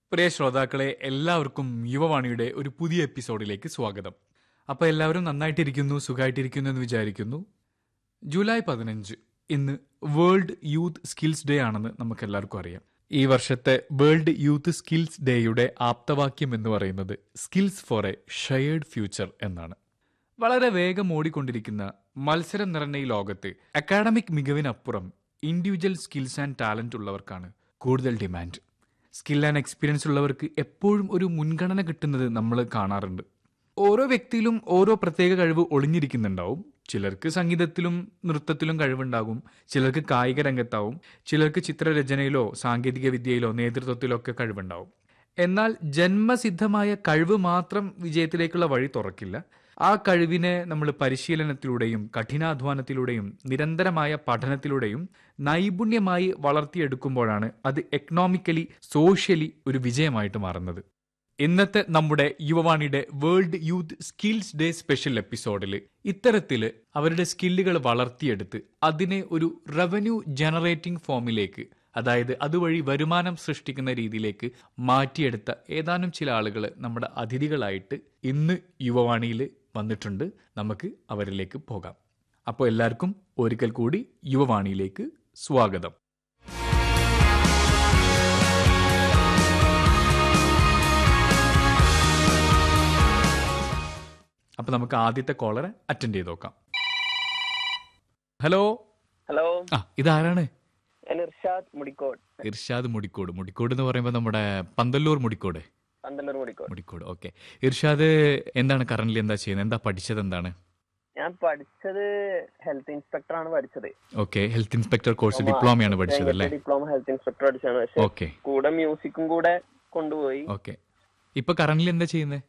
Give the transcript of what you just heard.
പ്രിയ ശ്രോതാക്കളെ എല്ലാവർക്കും യുവവാണിയുടെ ഒരു പുതിയ എപ്പിസോഡിലേക്ക് സ്വാഗതം അപ്പോൾ എല്ലാവരും നന്നായിട്ടിരിക്കുന്നു സുഖമായിട്ടിരിക്കുന്നു എന്ന് വിചാരിക്കുന്നു ജൂലൈ പതിനഞ്ച് ഇന്ന് വേൾഡ് യൂത്ത് സ്കിൽസ് ഡേ ആണെന്ന് നമുക്ക് എല്ലാവർക്കും അറിയാം ഈ വർഷത്തെ വേൾഡ് യൂത്ത് സ്കിൽസ് ഡേയുടെ ആപ്തവാക്യം എന്ന് പറയുന്നത് skills for a shared future എന്നാണ് വളരെ വേഗം ഓടിക്കൊണ്ടിരിക്കുന്ന മത്സരം നിറഞ്ഞ ഈ ലോകത്ത് അക്കാഡമിക് മികവിനപ്പുറം ഇൻഡിവിജ്വൽ സ്കിൽസ് ആൻഡ് ടാലന്റ് ഉള്ളവർക്കാണ് കൂടുതൽ ഡിമാൻഡ് സ്കിൽ ആൻഡ് എക്സ്പീരിയൻസ് ഉള്ളവർക്ക് എപ്പോഴും ഒരു മുൻഗണന കിട്ടുന്നത് നമ്മൾ കാണാറുണ്ട് ഓരോ വ്യക്തിയിലും ഓരോ പ്രത്യേക കഴിവ് ഒളിഞ്ഞിരിക്കുന്നുണ്ടാവും ചിലർക്ക് സംഗീതത്തിലും നൃത്തത്തിലും കഴിവുണ്ടാകും ചിലർക്ക് കായിക രംഗത്താവും ചിലർക്ക് ചിത്രരചനയിലോ സാങ്കേതിക വിദ്യയിലോ നേതൃത്വത്തിലോ ഒക്കെ കഴിവുണ്ടാവും എന്നാൽ ജന്മസിദ്ധമായ കഴിവ് മാത്രം വിജയത്തിലേക്കുള്ള വഴി തുറക്കില്ല ആ കഴിവിനെ നമ്മൾ പരിശീലനത്തിലൂടെയും കഠിനാധ്വാനത്തിലൂടെയും നിരന്തരമായ പഠനത്തിലൂടെയും നൈപുണ്യമായി വളർത്തിയെടുക്കുമ്പോഴാണ് അത് എക്കണോമിക്കലി സോഷ്യലി ഒരു വിജയമായിട്ട് മാറുന്നത് ഇന്നത്തെ നമ്മുടെ യുവവാണിയുടെ world youth skills day special എപ്പിസോഡിൽ ഇത്തരത്തിൽ അവരുടെ സ്കില്ലുകൾ വളർത്തിയെടുത്ത് അതിനെ ഒരു റവന്യൂ ജനറേറ്റിംഗ് ഫോമിലേക്ക് അതായത് അതുവഴി വരുമാനം സൃഷ്ടിക്കുന്ന രീതിയിലേക്ക് മാറ്റിയെടുത്ത ഏതാനും ചില ആളുകൾ നമ്മുടെ അതിഥികളായിട്ട് ഇന്ന് യുവവാണിയിൽ വന്നിട്ടുണ്ട് നമുക്ക് അവരിലേക്ക് പോകാം അപ്പോൾ എല്ലാവർക്കും ഒരിക്കൽ കൂടി യുവവാണിയിലേക്ക് സ്വാഗതം അപ്പൊ നമുക്ക് ആദ്യത്തെ കോളറെ അറ്റൻഡ് ചെയ്ത് നോക്കാം ഹലോ ഹലോ ആ ഇതാരാണ് ഞാൻ ഇർഷാദ് മുടിക്കോട് ഇർഷാദ് മുടിക്കോട് മുടിക്കോട് എന്ന് പറയുമ്പോൾ നമ്മുടെ പന്തല്ലൂർ മുടിക്കോട് പന്തല്ലൂർ മുടിക്കോട് മുടിക്കോട് ഓക്കെ ഇർഷാദ് എന്താണ് കറന്റ് എന്താ ചെയ്യുന്നത് എന്താ പഠിച്ചത് എന്താണ് ഞാൻ പഠിച്ചത് ഹെൽത്ത് ഇൻസ്പെക്ടർ ആണ് പഠിച്ചത് ഓക്കെ ഹെൽത്ത് ഇൻസ്പെക്ടർ കോഴ്സ് ഡിപ്ലോമയാണ് പഠിച്ചത് അല്ലേ ഡിപ്ലോമ ഹെൽത്ത് ഇൻസ്പെക്ടർ പഠിച്ചാണ് പക്ഷെ ഓക്കെ കൂടെ മ്യൂസിക്കും കൂടെ കൊണ്ടുപോയി ഓക്കെ ഇപ്പൊ കറന്റ് എന്താ ചെയ്യുന്നത്